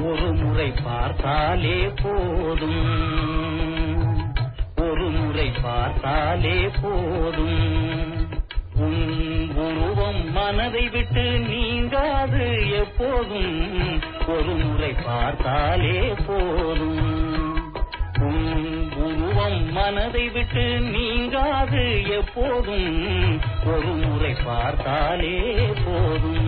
ஒரு முறை பார்த்தாலே போதும் ஒரு முறை பார்த்தாலே போதும் உன் உருவம் மனதை விட்டு நீங்காது எப்போதும் ஒரு முறை பார்த்தாலே போதும் உன் உருவம் மனதை விட்டு நீங்காது எப்போதும் ஒரு முறை பார்த்தாலே போதும்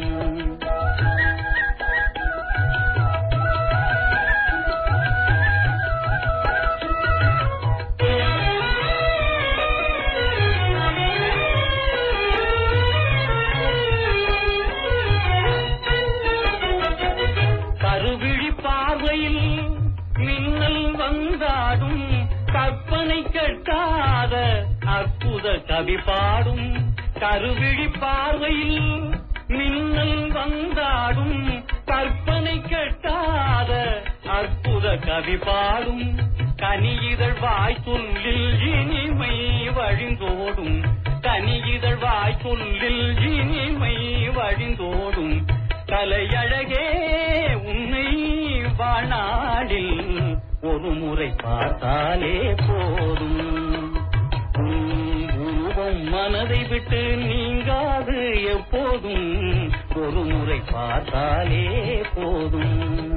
கருவிழி பார்வையில் மின்னல் வந்தாடும் கற்பனை கட்டாத அற்புத கவி பாடும் கருவிழி பார்வையில் மின்னல் வந்தாடும் கற்பனை கட்டாத அற்புத கவி பாடும் கனியிதழ் வாய் சொல்லில் இனிமை வழிந்தோடும் கனியிதழ் வாய் சொல்லில் இனிமை வழிந்தோடும் கலையழகே உன்னை வாழ்நாளில் ஒரு முறை பார்த்தாலே போதும் உன் உருவம் மனதை விட்டு நீங்காது எப்போதும் ஒரு முறை பார்த்தாலே போதும்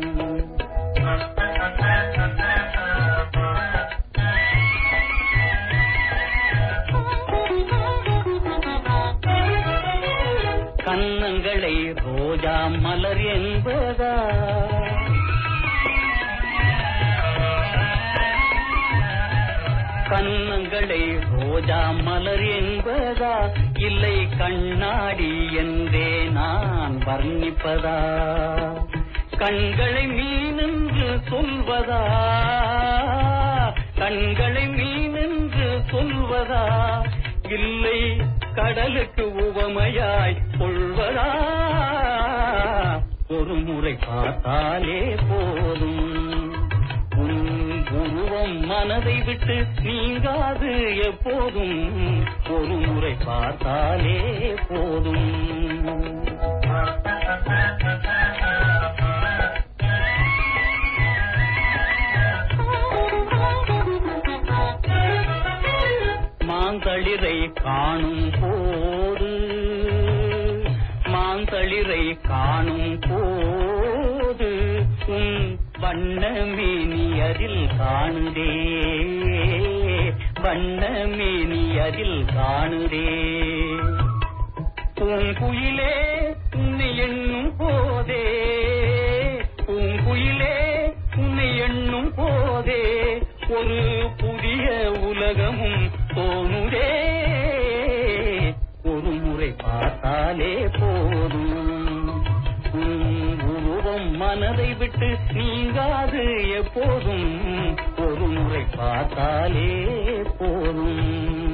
கன்னங்களை ரோஜா மலர் என்பதா கன்னங்களை ரோஜா மலர் என்பதா இல்லை கண்ணாடி என்றே நான் வர்ணிப்பதா கண்களை மீனென்று சொல்வதா கண்களை மீனென்று சொல்வதா இல்லை கடலுக்கு உவமையாய் கொள்வதா ஒரு முறை பார்த்தாலே போதும் உன் உருவம் மனதை விட்டு நீங்காது எப்போதும் ஒரு முறை பார்த்தாலே போதும் மாந்தளிரை காணும் போது மாந்தளிரை காணும் போது உன் வண்ணமேனி அதில் காணுதே வண்ணமேனி அதில் காணுதே பூங்குயிலே உன்னை எண்ணும் போதே பூங்குயிலே உன்னை எண்ணும் போதே ஒரு புதிய உலகமும் தோணுதே ஒரு முறை பார்த்தாலே போதும் உன் உருவம் மனதை விட்டு நீங்காது எப்போதும் ஒரு முறை பார்த்தாலே போதும்